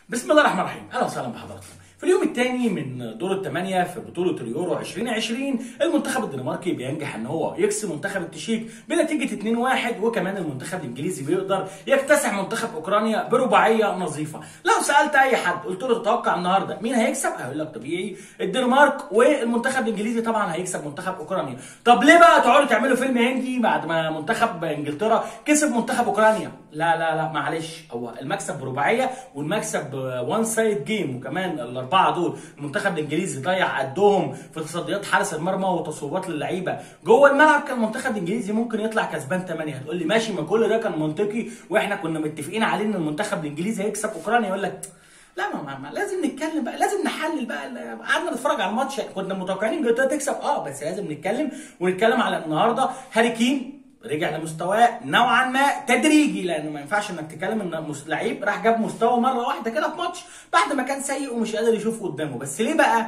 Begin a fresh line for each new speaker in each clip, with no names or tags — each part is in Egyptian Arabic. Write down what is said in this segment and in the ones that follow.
بسم الله الرحمن الرحيم اهلا وسهلا بحضراتكم في اليوم الثاني من دور الثمانية في بطولة اليورو 2020 المنتخب الدنماركي بينجح ان هو يكسب منتخب التشيك بنتيجة 2-1 وكمان المنتخب الانجليزي بيقدر يكتسح منتخب اوكرانيا برباعية نظيفة لو سألت اي حد قلت له تتوقع النهارده مين هيكسب هيقول لك طبيعي الدنمارك والمنتخب الانجليزي طبعا هيكسب منتخب اوكرانيا طب ليه بقى تقعدوا تعملوا فيلم هندي بعد ما منتخب انجلترا كسب منتخب اوكرانيا لا لا لا معلش هو المكسب برباعيه والمكسب وان سايد جيم وكمان الاربعه دول المنتخب الانجليزي ضيع قدهم في تصديات حارس المرمى وتصويبات للعيبه جوه الملعب كان المنتخب الانجليزي ممكن يطلع كسبان 8 هتقول لي ماشي ما كل ده كان منطقي واحنا كنا متفقين عليه ان المنتخب الانجليزي هيكسب اوكرانيا يقول لك لا ما, ما, ما لازم نتكلم بقى لازم نحلل بقى قعدنا نتفرج على الماتش كنا متوقعين انجلترا تكسب اه بس لازم نتكلم ونتكلم على النهارده هاري كين رجع لمستواه نوعا ما تدريجي لان ما ينفعش انك تتكلم ان لعيب راح جاب مستوى مره واحده كده في ماتش بعد ما كان سيء ومش قادر يشوف قدامه بس ليه بقى؟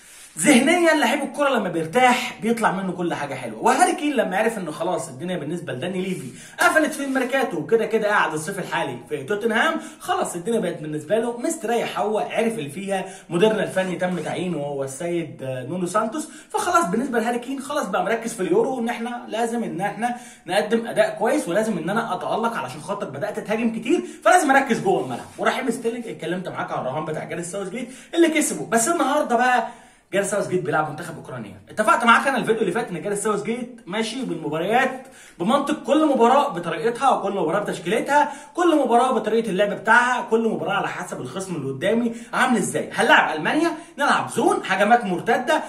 ذهنيا لعيب الكره لما بيرتاح بيطلع منه كل حاجه حلوه وهاري كين لما عرف انه خلاص الدنيا بالنسبه لداني ليفي قفلت في الميركاتو وكده كده قاعد الصيف الحالي في توتنهام خلاص الدنيا بقت بالنسبه له مستريح هو عرف اللي فيها مديرنا الفني تم تعيينه وهو السيد نونو سانتوس فخلاص بالنسبه لهاري كين خلاص بقى مركز في اليورو ان احنا لازم ان احنا نقدم اداء كويس ولازم ان انا اتالق علشان خاطر بدات اتهاجم كتير فلازم اركز جوه الملعب ورحيم ستيلينج اتكلمت معاك على الرهان بتاع جاريس ساوث جيت اللي كسبه بس النهارده بقى جاريس ساوث جيت بيلعب منتخب اوكرانيا اتفقت معاك انا الفيديو اللي فات ان جاريس ساوث جيت ماشي بالمباريات بمنطق كل مباراه بطريقتها وكل مباراه بتشكيلتها كل مباراه بطريقه اللعب بتاعها كل مباراه على حسب الخصم اللي قدامي عامل ازاي هنلعب المانيا نلعب زون هجمات مرتده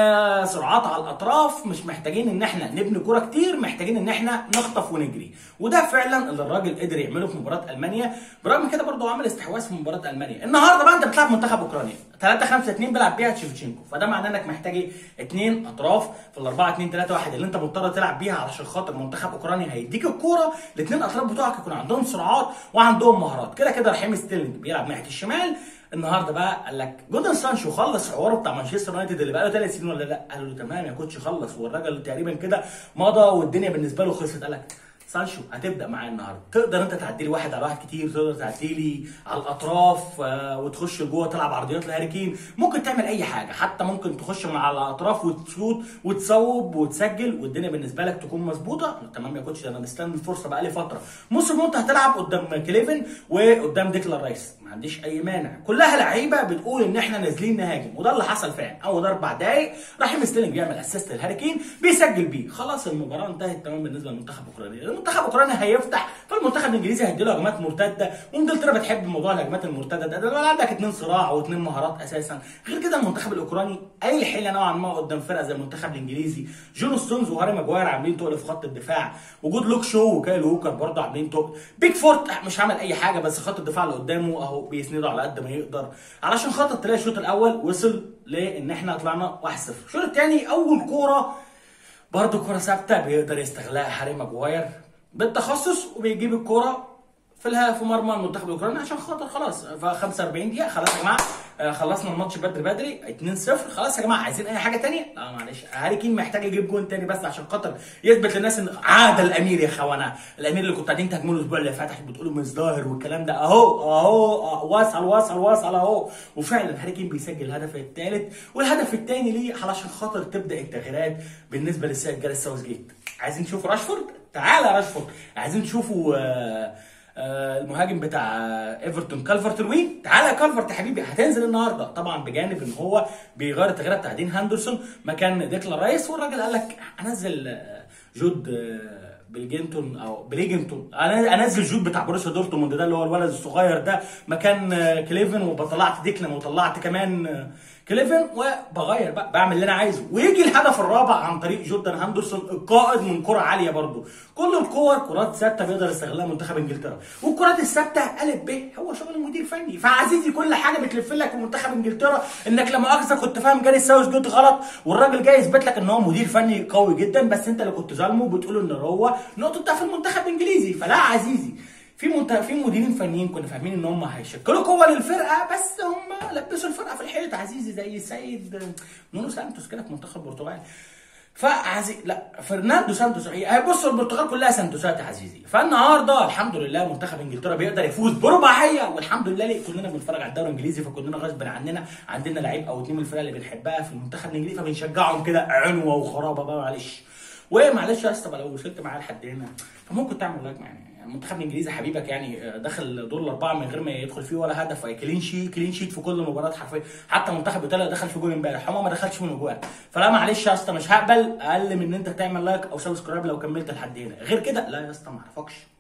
سرعات على الاطراف مش محتاجين ان احنا نبني كوره كتير محتاجين ان احنا نخطف ونجري وده فعلا اللي الراجل قدر يعمله في مباراه المانيا برغم كده برضه عمل استحواذ في مباراه المانيا النهارده بقى انت بتلعب منتخب اوكرانيا 3 5 2 بيلعب بيها تشيفتشينكو فده معناه انك محتاج ايه؟ اثنين اطراف في ال 4 2 3 1 اللي انت مضطر تلعب بيها علشان خاطر منتخب اوكرانيا هيديك الكوره الاثنين اطراف بتوعك يكون عندهم سرعات وعندهم مهارات كده كده رحيم ستيرلينج بيلعب ناحيه الشمال النهارده بقى قال لك جودن سانشو خلص حواره بتاع مانشستر يونايتد اللي بقى له ثلاث سنين ولا لا؟ قال له تمام يا كوتش خلص والراجل تقريبا كده مضى والدنيا بالنسبه له خلصت قال لك سانشو هتبدا معايا النهارده تقدر انت تعدي لي واحد على واحد كتير تقدر تعدي لي على الاطراف آه وتخش جوه تلعب عرضيات لهاري كين ممكن تعمل اي حاجه حتى ممكن تخش من على الاطراف وتشوط وتصوب وتسجل والدنيا بالنسبه لك تكون مظبوطه تمام يا كوتش انا مستني الفرصه بقالي فتره موسم انت هتلعب قدام كليفن وقدام ديكلان رايس ما عنديش اي مانع كلها لعيبه بتقول ان احنا نازلين نهاجم وده اللي حصل فعلا اول اربع دقائق رحيم ستيلينج بيعمل اسيست لهاري كين بيسجل بيه خلاص المباراه انتهت تمام بالنسبه لمنتخب اوكرانيا المنتخب اوكرانيا هيفتح فالمنتخب الانجليزي هيديله هجمات مرتده وانجلترا بتحب موضوع الهجمات المرتده ده ده عندك اثنين صراع واثنين مهارات اساسا غير كده المنتخب الاوكراني اي حيله نوعا ما قدام فرقه زي المنتخب الانجليزي جون ستونز وهاري ماجواير عاملين تقل في خط الدفاع وجود لوك شو وكايل ووكر برضه عاملين تقل بيك فورت مش عمل اي حاجه بس خط الدفاع اللي قدامه اهو بيسنده على قد ما يقدر علشان خاطر تلاقي الشوط الاول وصل لان احنا طلعنا 1-0 الشوط الثاني اول كوره برضه كوره ثابته بيقدر يستغلها هاري ماجواير بالتخصص وبيجيب الكوره في الها في مرمى المنتخب الاوكراني عشان خاطر خلاص ف 45 دقيقه خلاص يا جماعه خلصنا الماتش بدري بدري 2-0 خلاص يا جماعه عايزين اي حاجه ثانيه لا معلش هاري كين محتاج يجيب جون ثاني بس عشان خاطر يثبت للناس ان عاد الامير يا خوانا الامير اللي كنتوا قاعدين تهاجموه الاسبوع اللي فات بتقولوا مش ظاهر والكلام ده اهو اهو وصل وصل وصل اهو وفعلا هاري كين بيسجل الهدف الثالث والهدف الثاني ليه علشان خاطر تبدا التغييرات بالنسبه للسيد جاريس ساوث جيت عايزين نشوف راشفورد تعالى يا راشفورد عايزين تشوفوا آه المهاجم بتاع ايفرتون كالفرت لوين تعالى يا كالفرت يا حبيبي هتنزل النهارده طبعا بجانب ان هو بيغير التغيير بتاع دين هاندرسون مكان ديكلان رايس والراجل قال لك انزل جود بلجنتون او بليجنتون انزل جود بتاع بروسيا دورتموند ده اللي هو الولد الصغير ده مكان كليفن وطلعت ديكلان وطلعت كمان كليفن وبغير بقى بعمل اللي انا عايزه ويجي الهدف الرابع عن طريق جوردان هاندرسون القائد من كره عاليه برده كل الكور كرات ثابته بيقدر يستغلها منتخب انجلترا والكرات الثابته الف ب هو شغل مدير فني فعزيزي كل حاجه بتلف لك في منتخب انجلترا انك لما مؤاخذه كنت فاهم جاري ساوث جيت غلط والراجل جاي يثبت لك ان هو مدير فني قوي جدا بس انت اللي كنت ظالمه بتقول ان هو نقطه ضعف المنتخب الانجليزي فلا عزيزي في منت... في مديرين فنيين كنا فاهمين ان هم هيشكلوا قوه للفرقه بس هم لبسوا الفرقه في الحيط عزيزي زي السيد نونو سانتوس كده في منتخب البرتغال فعزيز لا فرناندو سانتوس هي بص البرتغال كلها سانتوسات يا عزيزي فالنهارده الحمد لله منتخب انجلترا بيقدر يفوز برباعيه والحمد لله ليه كلنا بنتفرج على الدوري الانجليزي فكلنا غصب عننا عندنا لعيب او اتنين من الفرق اللي بنحبها في المنتخب الانجليزي فبنشجعهم كده عنوه وخرابه بقى معلش ومعلش يا اسطى بقى لو وصلت معايا لحد هنا فممكن تعمل لايك يعني المنتخب الانجليزي حبيبك يعني دخل دور الاربعه من غير ما يدخل فيه ولا هدف كلين شيت كلين شيت في كل المباريات حرفيا حتى المنتخب ايطاليا دخل في جول امبارح هما ما دخلش من جوان فلا معلش يا اسطى مش هقبل اقل من ان انت تعمل لايك او سبسكرايب لو كملت لحد هنا غير كده لا يا اسطى ما اعرفكش